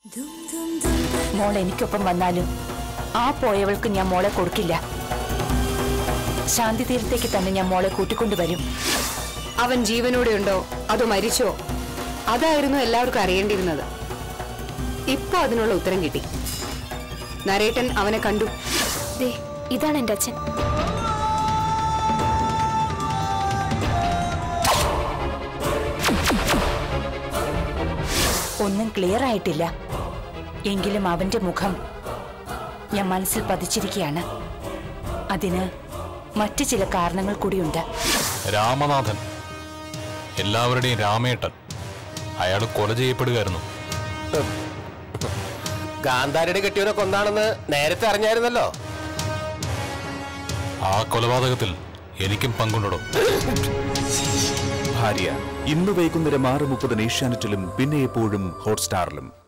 മോൾ എനിക്കൊപ്പം വന്നാലും ആ പോയവൾക്ക് ഞാൻ മോളെ കൊടുക്കില്ല ശാന്തി തീരത്തേക്ക് തന്നെ ഞാൻ മോളെ കൂട്ടിക്കൊണ്ടുവരും അവൻ ജീവനോടെ ഉണ്ടോ അതോ മരിച്ചോ അതായിരുന്നു എല്ലാവർക്കും അറിയേണ്ടിയിരുന്നത് ഇപ്പൊ അതിനുള്ള ഉത്തരം കിട്ടി നരേട്ടൻ അവനെ കണ്ടു ദേ ഇതാണ് എൻ്റെ അച്ഛൻ ഒന്നും ക്ലിയർ ആയിട്ടില്ല എങ്കിലും അവന്റെ മുഖം ഞാൻ മനസ്സിൽ പതിച്ചിരിക്കുകയാണ് അതിന് മറ്റു ചില കാരണങ്ങൾ കൂടിയുണ്ട് രാമനാഥൻ എല്ലാവരുടെയും രാമേട്ടൻ അയാൾ കൊല ചെയ്യപ്പെടുകയായിരുന്നു ഗാന്ധാരിയുടെ കെട്ടിയവനെ കൊന്നാണെന്ന് നേരത്തെ അറിഞ്ഞായിരുന്നല്ലോ ആ കൊലപാതകത്തിൽ എനിക്കും പങ്കുണ്ടോ ഭാര്യ ഇന്ന് വൈകുന്നേരം ആറ് മുപ്പതിന് ഏഷ്യാനെറ്റിലും പിന്നെ എപ്പോഴും ഹോട്ട്സ്റ്റാറിലും